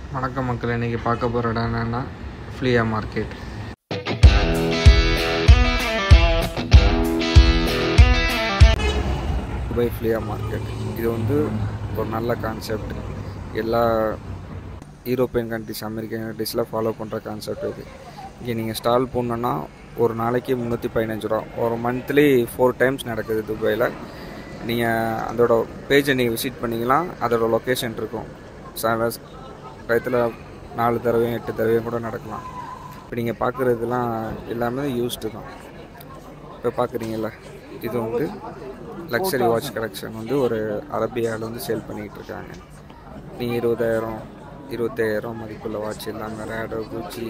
வணக்கம் மக்கள் இன்றைக்கி பார்க்க போகிற இடம் என்னென்னா flea market Dubai flea market இது வந்து ஒரு நல்ல கான்செப்ட் எல்லா யூரோப்பியன் கண்ட்ரிஸ் அமெரிக்கன் கண்ட்ரிஸில் ஃபாலோ பண்ணுற கான்செப்ட் இது இங்கே நீங்கள் ஸ்டால் போடணுன்னா ஒரு நாளைக்கு முந்நூற்றி பதினஞ்சு ரூபா ஒரு மந்த்லி ஃபோர் டைம்ஸ் நடக்குது துபாயில் நீங்கள் அதோட பேஜை நீங்கள் விசிட் பண்ணிங்கன்னா அதோட லொக்கேஷன் இருக்கும் ச- டயத்தில் நாலு தடவையும் எட்டு தடவையும் கூட நடக்கலாம் இப்போ நீங்கள் பார்க்குறதுலாம் எல்லாமே யூஸ்டு தான் இப்போ பார்க்குறீங்களா இது வந்து லக்ஸரி வாட்ச் கலெக்ஷன் வந்து ஒரு அரபியாவில் வந்து சேல் பண்ணிக்கிட்டு இருக்காங்க நீங்கள் இருபதாயிரம் இருபத்தாயிரம் மதிப்புள்ள வாட்ச் எல்லாமே ரேடோ குச்சி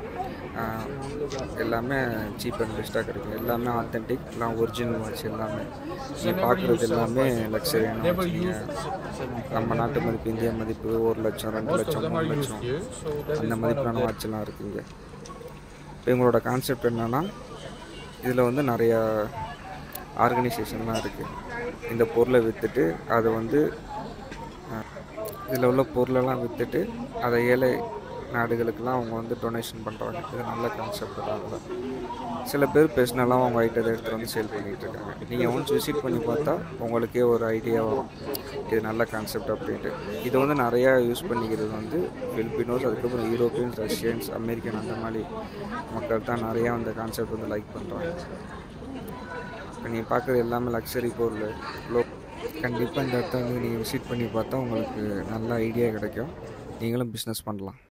எல்லாமே சீப் அண்ட் பெஸ்ட்டாக கிடைக்கும் எல்லாமே ஆத்தென்டிக் எல்லாம் ஒரிஜினல் வாட்ச் எல்லாமே நீங்கள் பார்க்குறது எல்லாமே லக்ஸரியான வாட்ச் நீங்கள் நம்ம நாட்டு மதிப்பு இந்திய மதிப்பு ஒரு லட்சம் ரெண்டு லட்சம் மூணு லட்சம் அந்த மதிப்பான வாட்செல்லாம் இருக்குங்க இப்போ இவங்களோட கான்செப்ட் என்னென்னா இதில் வந்து நிறையா ஆர்கனைசேஷன்லாம் இருக்குது இந்த பொருளை விற்றுட்டு அதை வந்து இதில் உள்ள பொருளெல்லாம் விற்றுட்டு அதை ஏழை நாடுகளுக்கெல்லாம் அவங்க வந்து டொனேஷன் பண்ணுறாங்க இது நல்ல கான்செப்ட் தான் சில பேர் பேசினாலாம் அவங்க ஐட்டத்தை எடுத்துகிட்டு வந்து சேல் பண்ணிகிட்டு இருக்காங்க நீங்கள் ஒன்ஸ் விசிட் பண்ணி பார்த்தா உங்களுக்கே ஒரு ஐடியா வரும் இது நல்ல கான்செப்ட் அப்படின்ட்டு இது வந்து நிறையா யூஸ் பண்ணிக்கிறது வந்து பிலிப்பினோஸ் அதுக்கப்புறம் யூரோப்பியன்ஸ் ரஷ்யன்ஸ் அமெரிக்கன் அந்த மாதிரி மக்கள் தான் நிறையா அந்த கான்செப்ட் வந்து லைக் பண்ணுறாங்க இப்போ நீங்கள் பார்க்குறது எல்லாமே லக்ஸரி பொருள் லோ கண்டிப்பாக இந்த இடத்த வந்து நீங்கள் விசிட் பண்ணி பார்த்தா உங்களுக்கு நல்ல ஐடியா கிடைக்கும் நீங்களும் பிஸ்னஸ் பண்ணலாம்